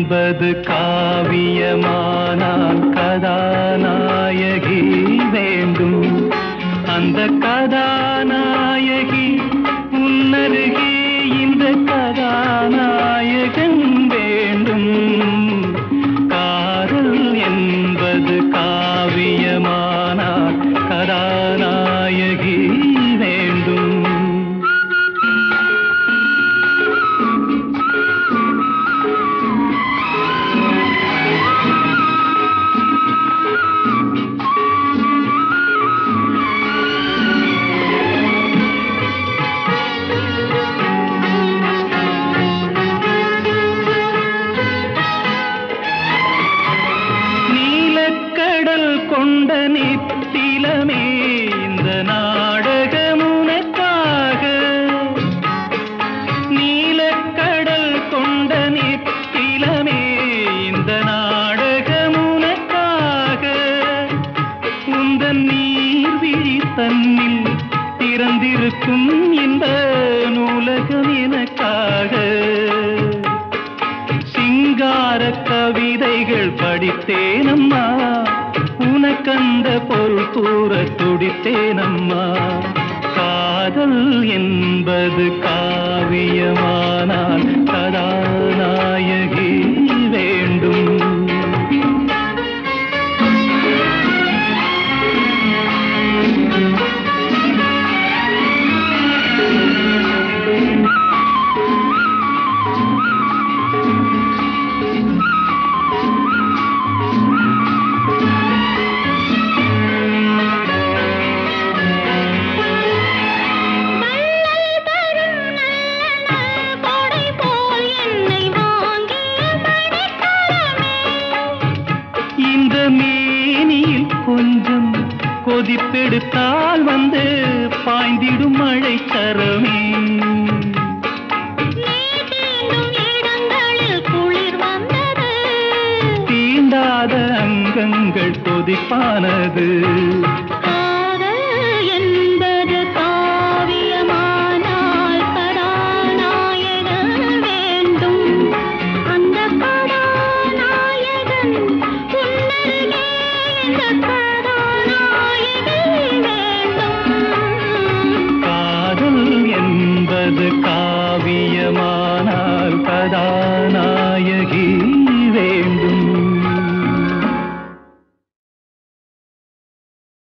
என்பது காவியமானால் கதாநாயகி வேண்டும் அந்த கதாநாயகி உன்னருகே இந்த கதாநாயகன் வேண்டும் காதல் என்பது காவியமானால் கதாநாயகி வேண்டும் நீலக்கடல் கொண்ட நித்திலமே இந்த நாடகம் உனக்காக நீலக்கடல் கொண்ட நித்திலமே இந்த நாடகம் உனக்காக உந்தன் நீர்விழி தன்னில் திறந்திருக்கும் இந்த நூலகம் எனக்காக சிங்கார கவிதைகள் படித்தேனம்மா உனக்கந்த பொருள் கூற துடித்தேனம்மா காதல் என்பது காவியமானால் கதாநாயகி வேண்டும் வள்ளல் தரும் நல்ல கொடை போல் என்னை வாங்கிய மணிக்கரமே இந்த மேனியில் கொஞ்சம் கொதிப்பெடுத்தால் வந்து பாய்ந்திடும் மழை தரமே நீ தீண்டும் இடங்களில் குளிர் வந்தது தீண்டாத அங்கங்கள் கொதிப்பானது காதல் என்பது காவியமானால் கதாநாயகன் வேண்டும் அந்த கதாநாயகன் உன்னருகே இந்த கதாநாயகி வேண்டும் காதல் என்பது